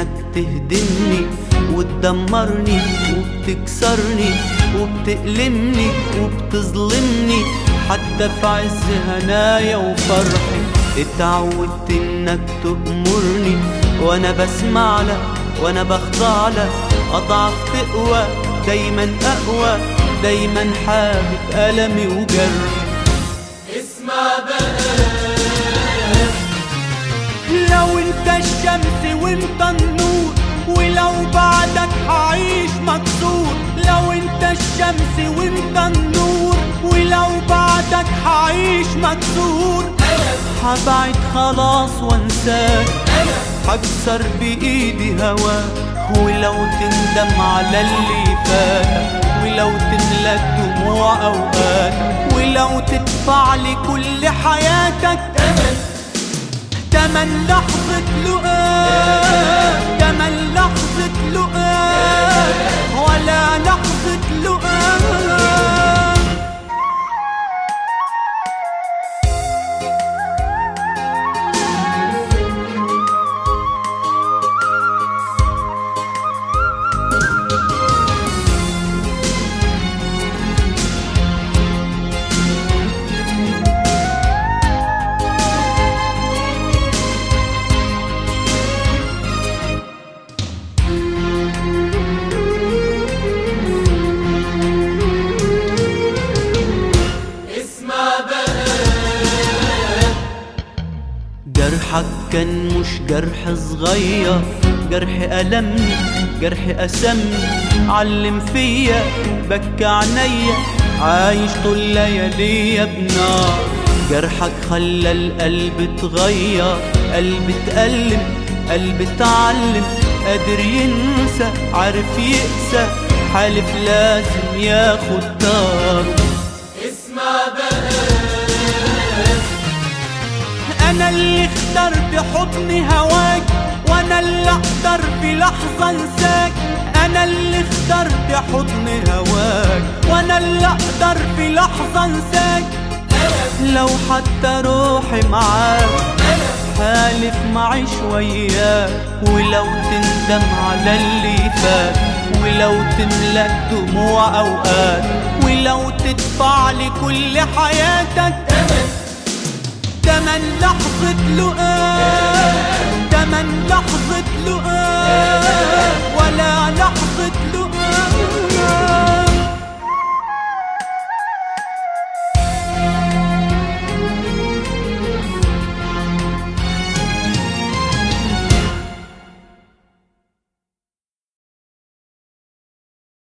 انك تهدمني وتدمرني وبتكسرني وبتألمني وبتظلمني حتى في عز هنايا وفرحي اتعودت انك تأمرني وانا بسمع لك وانا بخضع لك اضعف تقوى دايما اقوى دايما حابب ألمي وجرحي اسمع بقى لو انت الشمس وانت النور ولو بعدك هعيش مكسور لو انت الشمس وانت النور ولو بعدك هعيش مكسور هبعد خلاص وانساك هكسر بايدي هواك ولو تندم على اللي فات ولو تملك دموع اوقات ولو تدفع لي كل حياتك تمن لحظة لقاء تمن لحظة لقاء ولا لحظة لقاء اسمع بقى جرحك كان مش جرح صغير جرح ألمني جرح أسمني علم فيا بكى عينيا عايش طول لياليا بنار جرحك خلى القلب اتغير قلب اتألم قلب اتعلم قادر ينسى عارف يقسى حالف لازم ياخد داره اسمع بقى انا اللي اخترت حضن هواك وانا اللي اقدر في لحظة انساك انا اللي اخترت حضن هواك وانا اللي اقدر في لحظة انساك لو حتى روحي معاك حالف معي شوية ولو تندم على اللي فات ولو تملك دموع اوقات ولو تدفع لي كل حياتك تمن لحظة لقاء تمن لحظة لقاء